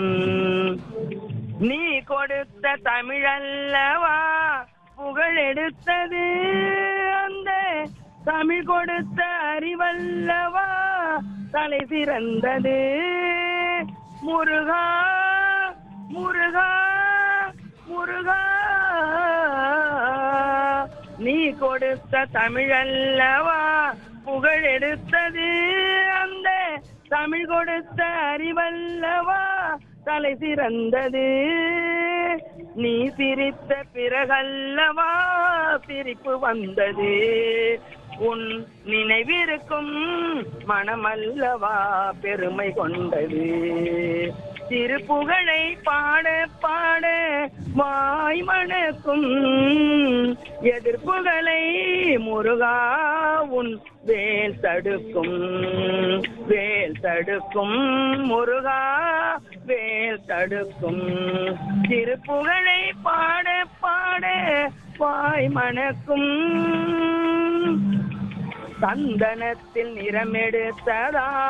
நீ கொடுத்த தமிழல்லவா புகழ் எடுத்தது அந்த தமிழ் கொடுத்த அறிவல்லவா தலை சிறந்தது முருகா முருகா முருகா நீ கொடுத்த தமிழல்லவா புகழ் எடுத்தது அந்த தமிழ் கொடுத்த அறிவல்லவா தலை சிறந்தது நீ சிரித்த பிறகல்லவா சிரிப்பு வந்தது உன் நினைவிருக்கும் மனமல்லவா பெருமை கொண்டது திருப்புகழை பாட பாட வாய் மணக்கும் எதிர்ப்புகளை முருகா உன் வேல் தடுக்கும் வேல் தடுக்கும் முருகா வேல் தடுக்கும் திருப்புகழை பாட பாட வாய் மணக்கும் சந்தனத்தில் நிறமெடுத்ததா